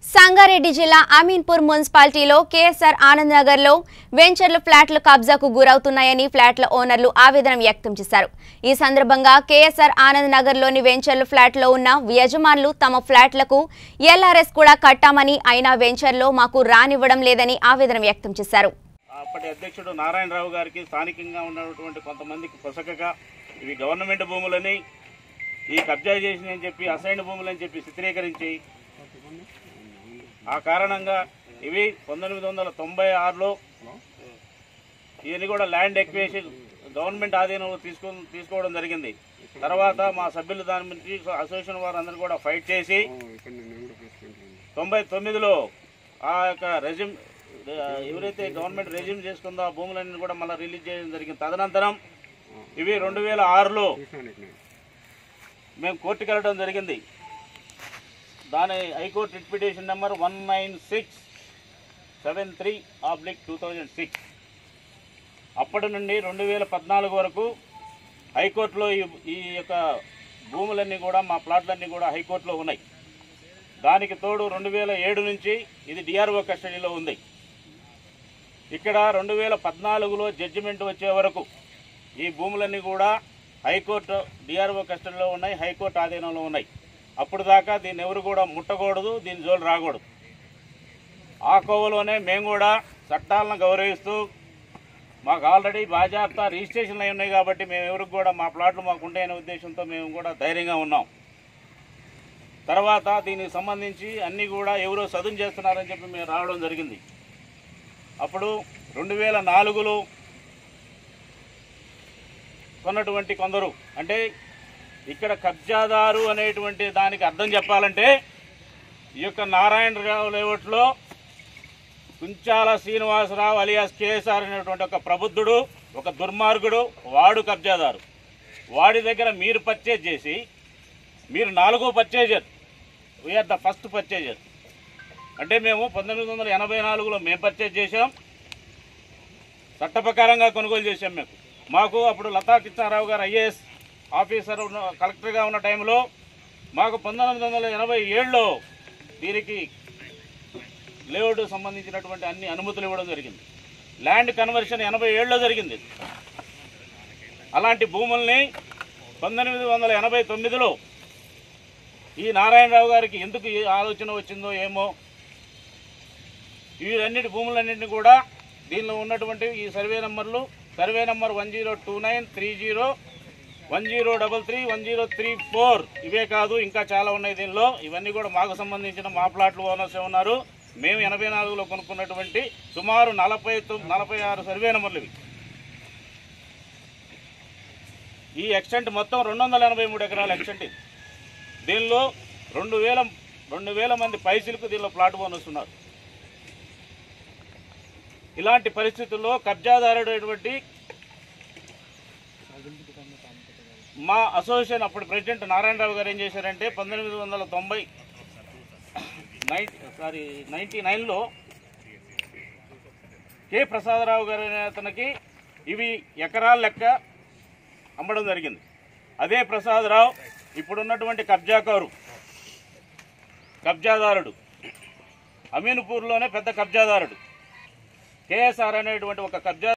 సంగారెడ్డి జిల్లా అమీన్పూర్ మున్సిపాలిటీలో కేఎస్ఆర్ ఆనంద్ నగర్ లో వెంచర్లు ఫ్లాట్లు కబ్జాకు గురవుతున్నాయని ఫ్లాట్ల ఓనర్లు ఆవేదన వ్యక్తం చేశారు ఈ సందర్భంగా కేఎస్ఆర్ ఆనంద్ నగర్ లోని వెంచర్లు ఫ్లాట్లో ఉన్న యజమానులు తమ ఫ్లాట్లకు ఎల్ఆర్ఎస్ కూడా కట్టామని అయినా వెంచర్లో మాకు రానివ్వడం లేదని ఆవేదన వ్యక్తం చేశారు అప్పటి అధ్యక్షుడు నారాయణరావు గారికి స్థానికంగా ఉన్నటువంటి కొంతమందికి పొసకగా ఇవి గవర్నమెంట్ భూములని ఈ కబ్జా చేసిందని చెప్పి అసైన్ భూములని చెప్పి చిత్రీకరించి ఆ కారణంగా ఇవి పంతొమ్మిది వందల తొంభై ఆరులో ఇవన్నీ కూడా ల్యాండ్ ఎక్వేషన్ గవర్నమెంట్ ఆధీనంలో తీసుకు తీసుకోవడం జరిగింది తర్వాత మా సభ్యులు దాని నుంచి అసోసియేషన్ వారు అందరూ కూడా ఫైట్ చేసి తొంభై తొమ్మిదిలో ఆ యొక్క రెజ్యూమ్ ఎవరైతే గవర్నమెంట్ రెజ్యూమ్ చేసుకుందో ఆ భూములన్నీ కూడా మళ్ళీ రిలీజ్ చేయడం జరిగింది తదనంతరం ఇవి రెండు వేల ఆరులో మేము కోర్టుకు వెళ్ళడం జరిగింది దాని high court writ petition number one nine six seven three oblique two thousand six అప్పటి నుండి రెండు వేల పద్నాలుగు వరకు హైకోర్టులో ఈ ఈ యొక్క భూములన్నీ కూడా మా ప్లాట్లన్నీ కూడా హైకోర్టులో ఉన్నాయి దానికి తోడు రెండు వేల ఏడు నుంచి ఇది డిఆర్ఓ కస్టడీలో ఉంది ఇక్కడ రెండు వేల పద్నాలుగులో జడ్జిమెంట్ వచ్చే వరకు ఈ భూములన్నీ కూడా హైకోర్టు డిఆర్ఓ కస్టడీలో ఉన్నాయి హైకోర్టు ఆధీనంలో ఉన్నాయి అప్పుడు దాకా దీన్ని ఎవరు కూడా ముట్టకూడదు దీని జోలు రాకూడదు ఆ కోవలోనే మేము కూడా చట్టాలను గౌరవిస్తూ మాకు ఆల్రెడీ బాజాప్తా రిజిస్ట్రేషన్లు అయి ఉన్నాయి కాబట్టి మేము ఎవరికి కూడా మా ప్లాట్లు మాకు ఉంటాయనే ఉద్దేశంతో మేము కూడా ధైర్యంగా ఉన్నాం తర్వాత దీనికి సంబంధించి అన్నీ కూడా ఎవరో సదును చేస్తున్నారని చెప్పి మేము రావడం జరిగింది అప్పుడు రెండు వేల నాలుగులో కొన్నటువంటి కొందరు అంటే ఇక్కడ కబ్జాదారు అనేటువంటి దానికి అర్థం చెప్పాలంటే ఈ యొక్క నారాయణరావు లేఅవుట్లో కుంచాల శ్రీనివాసరావు అలియాస్ కేఎస్ఆర్ అనేటువంటి ఒక ప్రబుద్ధుడు ఒక దుర్మార్గుడు వాడు కబ్జాదారు వాడి దగ్గర మీరు పర్చేజ్ చేసి మీరు నాలుగో purchaser we are the first purchaser అంటే మేము పంతొమ్మిది వందల ఎనభై నాలుగులో మేము పర్చేజ్ చేసాం చట్ట ప్రకారంగా కొనుగోలు చేసాం మేము మాకు అప్పుడు లతా కృష్ణారావు గారు ఐఏఎస్ ఆఫీసర్ ఉన్న కలెక్టర్గా ఉన్న టైంలో మాకు పంతొమ్మిది వందల ఎనభై ఏడులో దీనికి లేఅవుట్ సంబంధించినటువంటి అన్ని అనుమతులు ఇవ్వడం జరిగింది ల్యాండ్ కన్వర్షన్ ఎనభై ఏడులో జరిగింది అలాంటి భూముల్ని పంతొమ్మిది వందల ఎనభై తొమ్మిదిలో ఈ నారాయణరావు గారికి ఎందుకు ఈ ఆలోచన వచ్చిందో ఏమో వీరన్నిటి భూములన్నింటినీ కూడా దీనిలో ఉన్నటువంటి ఈ సర్వే నంబర్లు survey number one zero two nine three zero one zero double three one zero three four ఇవే కాదు ఇంకా చాలా ఉన్నాయి దీనిలో ఇవన్నీ కూడా మాకు సంబంధించిన మా ప్లాట్లు ఓనర్స్ ఉన్నారు మేము ఎనభై నాలుగులో కొనుక్కున్నటువంటి సుమారు నలభై తొమ్- నలభై ఆరు సర్వే నంబర్లు ఇవి ఈ ఎక్స్టెంట్ మొత్తం రెండు వందల ఎనభై మూడు ఎకరాల ఎక్స్టెంట్ ఇది దీనిలో రెండు వేల రెండు వేల మంది పైసలకు దీనిలో ప్లాట్ ఓనర్స్ ఉన్నారు ఇలాంటి పరిస్థితుల్లో కబ్జాదారుడైనటువంటి మా అసోసియేషన్ అప్పుడు ప్రెసిడెంట్ నారాయణరావు గారు ఏం చేశారంటే పంతొమ్మిది వందల తొంభై నైన్ సారీ నైంటీ నైన్లో కె ప్రసాదరావు గారు అనే అతనికి ఇవి ఎకరాల లెక్క అమ్మడం జరిగింది అదే ప్రసాదరావు ఇప్పుడున్నటువంటి కబ్జాకారు కబ్జాదారుడు అమీన్పూర్లోనే పెద్ద కబ్జాదారుడు కేఎస్ఆర్ అనేటువంటి ఒక కబ్జా